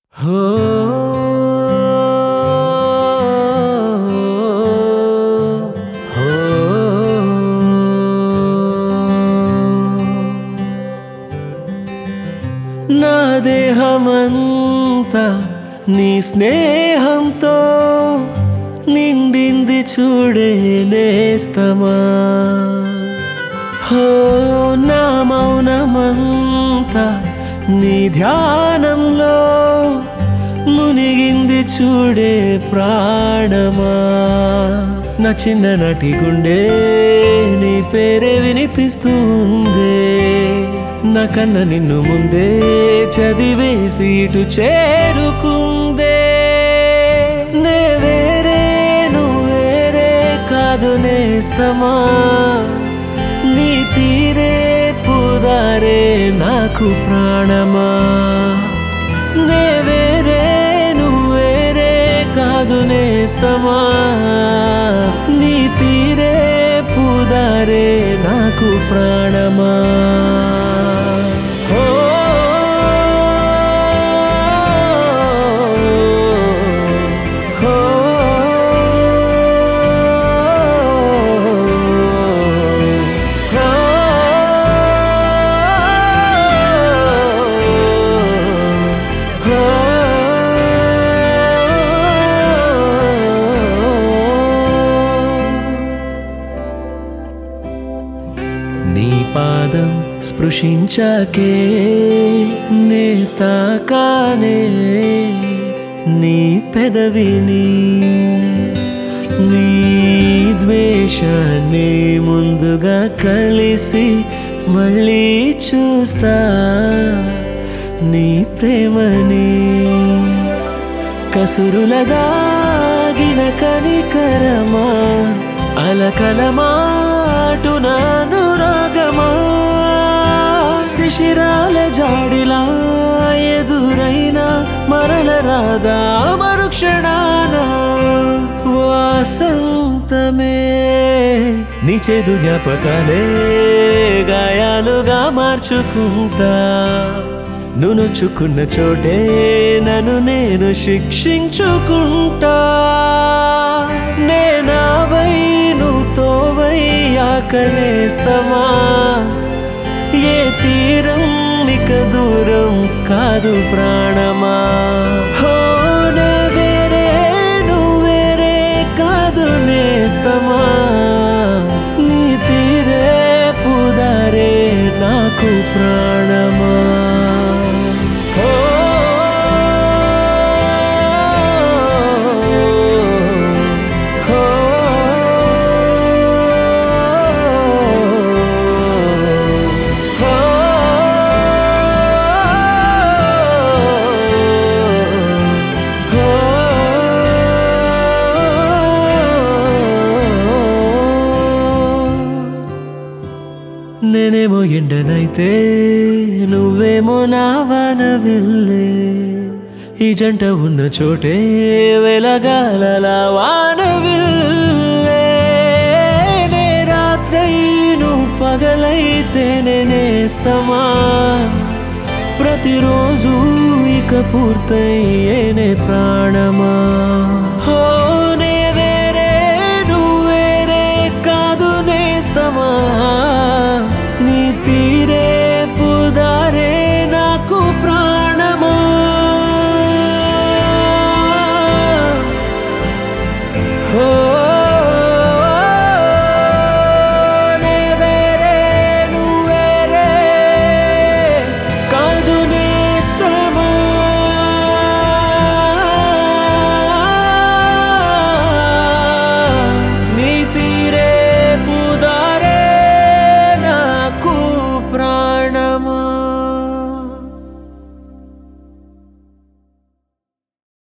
నా దేహమంతా నీ స్నేహంతో నిండింది చూడే నేస్తమా హో నా మౌనమంతా నీ ధ్యానంలో మునిగింది చూడే ప్రాణమా నా చిన్ననాటి గుండె నీ పేరే వినిపిస్తుంది నా కన్న నిన్ను ముందే చదివేసి ఇటు చేరుకుందే నే వేరే నువ్వు వేరే కాదు నేస్తమా నీ తీరే పుదారే నాకు ప్రాణమా నే వేరే నువ్వు వేరే కాదు నేస్తమా నీ తీరే పుదారే నాకు ప్రాణమా ఓ ఓ నీ పాదం స్పృశించాకే నే తాకానే నీ పెదవిని నీ ద్వేషాన్ని ముందుగా కలిసి మళ్ళీ చూస్తా నీ ప్రేమని కసురుల దాగిన కనికరమా అలకల మాటునాను రాగమా శిశిరాల జాడిలా ఎదురైన మరల రాదా మరుక్షణాన వాసంతమే నీ చేదు జ్ఞాపకాలే గాయాలుగా మార్చుకుంటా నువ్వు నొచ్చుకున్న చోటే నన్ను నేను శిక్షించుకుంటా నేనావై నువ్వు తోవయ్యాకనేస్తమా ఏ తీరం ఇక దూరం కాదు ప్రాణమా హో నే వేరే నువ్వు వేరే కాదు నేస్తమా నీ తీరే పుదారే నాకు ప్రాణమా ఓ ఓ నేనేమో ఎండనైతే నువ్వేమో నా వాన వెళ్ళే ఈ జంట ఉన్న చోటే వెలగాల వాన వెళ్ళే నే రాత్రై నువ్వు పగలైతే నేనేస్తమా ప్రతిరోజు ఇక పూర్తయ్యేనే ప్రాణమా